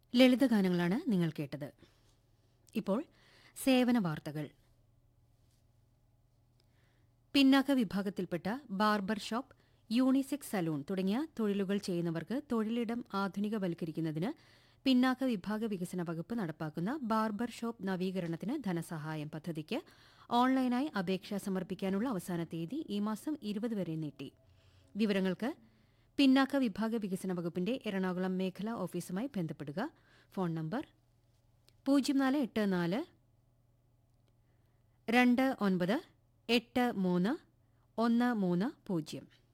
ലളിതഗാനങ്ങളാണ് നിങ്ങൾ കേട്ടത് ഇപ്പോൾ സേവന വാർത്തകൾ പിന്നാക്ക വിഭാഗത്തിൽപ്പെട്ട ബാർബർ ഷോപ്പ് യൂണിസെക്സ് സലൂൺ തുടങ്ങിയ തൊഴിലുകൾ ചെയ്യുന്നവർക്ക് തൊഴിലിടം ആധുനികവൽക്കരിക്കുന്നതിന് പിന്നാക്ക വിഭാഗ വികസന വകുപ്പ് നടപ്പാക്കുന്ന ബാർബർ ഷോപ്പ് നവീകരണത്തിന് ധനസഹായം പദ്ധതിക്ക് ഓൺലൈനായി അപേക്ഷ സമർപ്പിക്കാനുള്ള അവസാന തീയതി ഈ മാസം ഇരുപത് വരെ നീട്ടി വിവരങ്ങൾക്ക് പിന്നാക്ക വിഭാഗ വികസന വകുപ്പിന്റെ എറണാകുളം മേഖലാ ഓഫീസുമായി ബന്ധപ്പെടുക ഫോൺ നമ്പർ പൂജ്യം നാല് എട്ട് നാല് രണ്ട് ഒൻപത് എട്ട് മൂന്ന് ഒന്ന് മൂന്ന് പൂജ്യം